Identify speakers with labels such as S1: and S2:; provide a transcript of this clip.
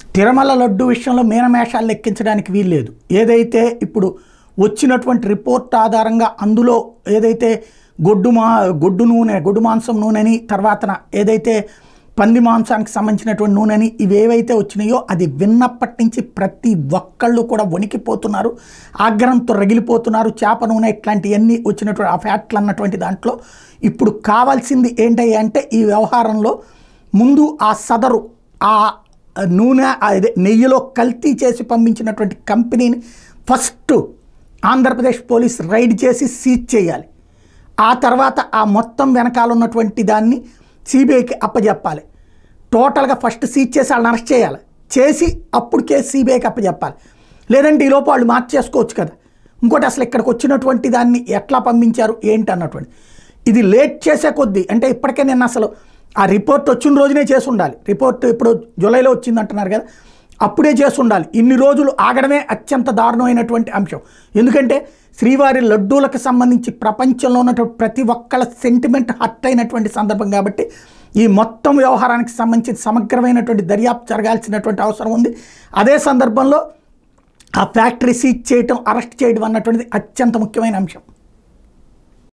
S1: తిరుమల లడ్డు విషయంలో మీనమేషాలు లెక్కించడానికి వీల్లేదు ఏదైతే ఇప్పుడు వచ్చినటువంటి రిపోర్ట్ ఆధారంగా అందులో ఏదైతే గొడ్డు మా గొడ్డు నూనె గొడ్డు మాంసం నూనెని తర్వాతన ఏదైతే పంది మాంసానికి సంబంధించినటువంటి నూనెని ఇవేవైతే వచ్చినాయో అది విన్నప్పటి నుంచి ప్రతి ఒక్కళ్ళు కూడా వణికిపోతున్నారు ఆగ్రహంతో రగిలిపోతున్నారు చేప నూనె ఇట్లాంటివన్నీ వచ్చినటువంటి ఆ ఫ్యాట్లు అన్నటువంటి దాంట్లో ఇప్పుడు కావాల్సింది ఏంటి అంటే ఈ వ్యవహారంలో ముందు ఆ సదరు ఆ నూనె అదే నెయ్యిలో కల్తీ చేసి పంపించినటువంటి కంపెనీని ఫస్ట్ ఆంధ్రప్రదేశ్ పోలీస్ రైడ్ చేసి సీజ్ చేయాలి ఆ తర్వాత ఆ మొత్తం వెనకాల ఉన్నటువంటి దాన్ని సిబిఐకి అప్పచెప్పాలి టోటల్గా ఫస్ట్ సీజ్ చేసి వాళ్ళని అరెస్ట్ చేయాలి చేసి అప్పుడు కేసు సిబిఐకి అప్పచెప్పాలి లేదంటే ఈలోపు వాళ్ళు మార్చేసుకోవచ్చు కదా ఇంకోటి అసలు ఇక్కడికి వచ్చినటువంటి దాన్ని ఎట్లా పంపించారు ఏంటి అన్నటువంటి ఇది లేట్ చేసే కొద్దీ అంటే ఇప్పటికే నేను అసలు ఆ రిపోర్ట్ వచ్చిన రోజునే చేసి ఉండాలి రిపోర్ట్ ఇప్పుడు జూలైలో వచ్చింది అంటున్నారు కదా అప్పుడే చేసి ఉండాలి ఇన్ని రోజులు ఆగడమే అత్యంత దారుణమైనటువంటి అంశం ఎందుకంటే శ్రీవారి లడ్డూలకు సంబంధించి ప్రపంచంలో ఉన్నటువంటి ప్రతి ఒక్కళ్ళ సెంటిమెంట్ హర్ట్ అయినటువంటి సందర్భం కాబట్టి ఈ మొత్తం వ్యవహారానికి సంబంధించి సమగ్రమైనటువంటి దర్యాప్తు జరగాల్సినటువంటి అవసరం ఉంది అదే సందర్భంలో ఆ ఫ్యాక్టరీ సీజ్ చేయటం అరెస్ట్ చేయడం అన్నటువంటిది అత్యంత ముఖ్యమైన అంశం